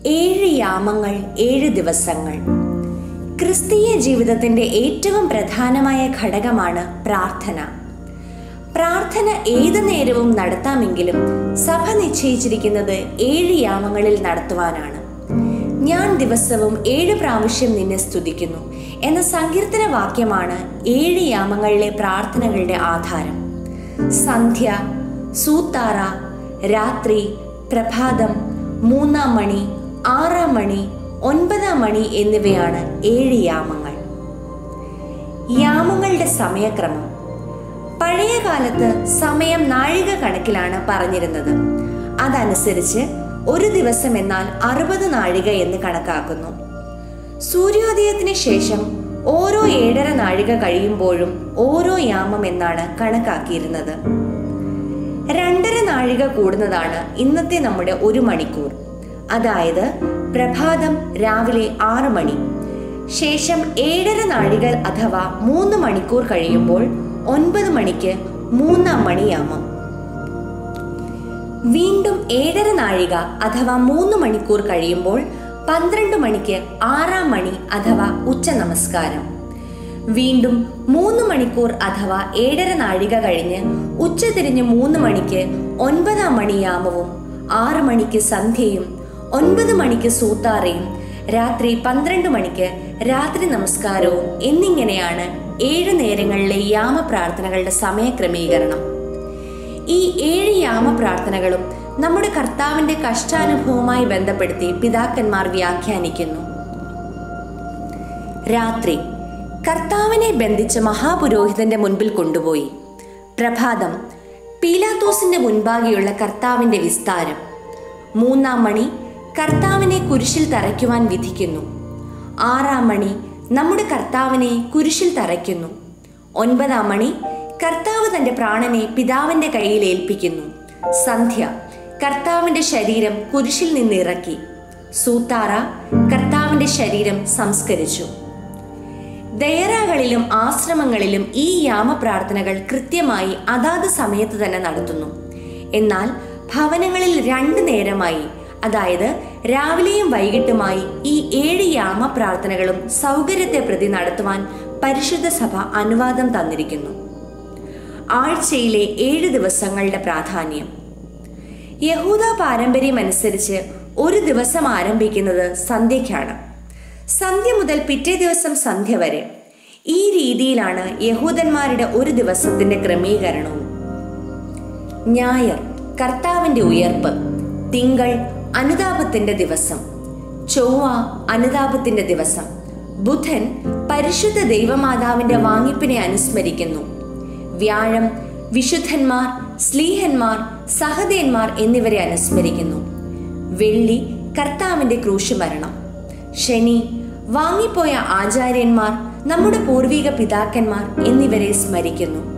ഏഴ് യാമങ്ങൾ ഏഴ് ദിവസങ്ങൾ ക്രിസ്തീയ ജീവിതത്തിന്റെ ഏറ്റവും പ്രധാനമായ ഘടകമാണ് പ്രാർത്ഥന പ്രാർത്ഥന ഏതു നേരവും നടത്താമെങ്കിലും സഭ നിശ്ചയിച്ചിരിക്കുന്നത് ഏഴ് യാമങ്ങളിൽ നടത്തുവാനാണ് ഞാൻ ദിവസവും ഏഴ് പ്രാവശ്യം നിന്നെ സ്തുതിക്കുന്നു എന്ന സങ്കീർത്തന വാക്യമാണ് ഏഴ് യാമങ്ങളിലെ പ്രാർത്ഥനകളുടെ ആധാരം സന്ധ്യ സൂത്താറ രാത്രി പ്രഭാതം മൂന്നാം മണി ആറാം മണി ഒൻപതാം മണി എന്നിവയാണ് ഏഴ് യാമങ്ങൾ യാമങ്ങളുടെ സമയക്രമം പഴയ കാലത്ത് സമയം നാഴിക കണക്കിലാണ് പറഞ്ഞിരുന്നത് അതനുസരിച്ച് ഒരു ദിവസം എന്നാൽ അറുപത് നാഴിക എന്ന് കണക്കാക്കുന്നു സൂര്യോദയത്തിന് ശേഷം ഓരോ ഏഴര നാഴിക കഴിയുമ്പോഴും ഓരോ യാമം എന്നാണ് കണക്കാക്കിയിരുന്നത് രണ്ടര നാഴിക കൂടുന്നതാണ് ഇന്നത്തെ നമ്മുടെ ഒരു മണിക്കൂർ അതായത് പ്രഭാതം രാവിലെ ആറ് മണി ശേഷം ഏഴര നാഴികൾ അഥവാ മൂന്ന് മണിക്കൂർ കഴിയുമ്പോൾ ഒൻപത് മണിക്ക് മൂന്നാം മണിയാമം വീണ്ടും ഏഴര നാഴിക അഥവാ മൂന്ന് മണിക്കൂർ കഴിയുമ്പോൾ പന്ത്രണ്ട് മണിക്ക് ആറാം മണി അഥവാ ഉച്ച നമസ്കാരം വീണ്ടും മൂന്ന് മണിക്കൂർ അഥവാ ഏഴര നാഴിക കഴിഞ്ഞ് ഉച്ച തിരിഞ്ഞ് മൂന്ന് മണിക്ക് ഒൻപതാം മണിയാമവും ആറ് മണിക്ക് സന്ധ്യയും ഒൻപത് മണിക്ക് സൂത്താറയും രാത്രി പന്ത്രണ്ട് മണിക്ക് രാത്രി നമസ്കാരവും എന്നിങ്ങനെയാണ് ഏഴ് നേരങ്ങളിലെ യാമ പ്രാർത്ഥനകളുടെ സമയക്രമീകരണം ഈ ഏഴ് യാമ പ്രാർത്ഥനകളും നമ്മുടെ കർത്താവിന്റെ കഷ്ടാനുഭവവുമായി ബന്ധപ്പെടുത്തി പിതാക്കന്മാർ വ്യാഖ്യാനിക്കുന്നു രാത്രി കർത്താവിനെ ബന്ധിച്ച് മഹാപുരോഹിതന്റെ മുൻപിൽ കൊണ്ടുപോയി പ്രഭാതം പീലാത്തോസിന്റെ മുൻപാകെയുള്ള കർത്താവിന്റെ വിസ്താരം മൂന്നാം മണി കർത്താവിനെ കുരിശിൽ തറയ്ക്കുവാൻ വിധിക്കുന്നു ആറാം മണി നമ്മുടെ കർത്താവിനെ കുരിശിൽ തറയ്ക്കുന്നു ഒൻപതാം മണി കർത്താവ് തന്റെ പ്രാണനെ പിതാവിന്റെ കയ്യിൽ ഏൽപ്പിക്കുന്നു സന്ധ്യ കർത്താവിന്റെ ശരീരം കുരിശിൽ നിന്ന് ഇറക്കി സൂത്താറ കർത്താവിന്റെ ശരീരം സംസ്കരിച്ചു ദയറകളിലും ആശ്രമങ്ങളിലും ഈ യാമപ്രാർത്ഥനകൾ കൃത്യമായി അതാത് സമയത്ത് തന്നെ നടത്തുന്നു എന്നാൽ ഭവനങ്ങളിൽ രണ്ടു നേരമായി അതായത് രാവിലെയും വൈകിട്ടുമായി ഈ ഏഴ് യാമ പ്രാർത്ഥനകളും സൗകര്യത്തെ പ്രതി നടത്തുവാൻ പരിശുദ്ധ സഭ അനുവാദം തന്നിരിക്കുന്നു ആഴ്ചയിലെ ഏഴ് ദിവസങ്ങളുടെ പ്രാധാന്യം യഹൂദ പാരമ്പര്യം അനുസരിച്ച് ഒരു ദിവസം ആരംഭിക്കുന്നത് സന്ധ്യയ്ക്കാണ് സന്ധ്യ മുതൽ പിറ്റേ ദിവസം സന്ധ്യ വരെ ഈ രീതിയിലാണ് യഹൂദന്മാരുടെ ഒരു ദിവസത്തിന്റെ ക്രമീകരണവും ഞായർ കർത്താവിന്റെ ഉയർപ്പ് തിങ്കൾ അനുതാപത്തിന്റെ ദിവസം ചൊവ്വ അനുതാപത്തിന്റെ ദിവസം ബുധൻ പരിശുദ്ധ ദൈവമാതാവിന്റെ വാങ്ങിപ്പിനെ അനുസ്മരിക്കുന്നു വ്യാഴം വിശുദ്ധന്മാർ സ്ലീഹന്മാർ സഹദേന്മാർ എന്നിവരെ അനുസ്മരിക്കുന്നു വെള്ളി കർത്താവിന്റെ ക്രൂശുമരണം ശനി വാങ്ങിപ്പോയ ആചാര്യന്മാർ നമ്മുടെ പൂർവിക പിതാക്കന്മാർ എന്നിവരെ സ്മരിക്കുന്നു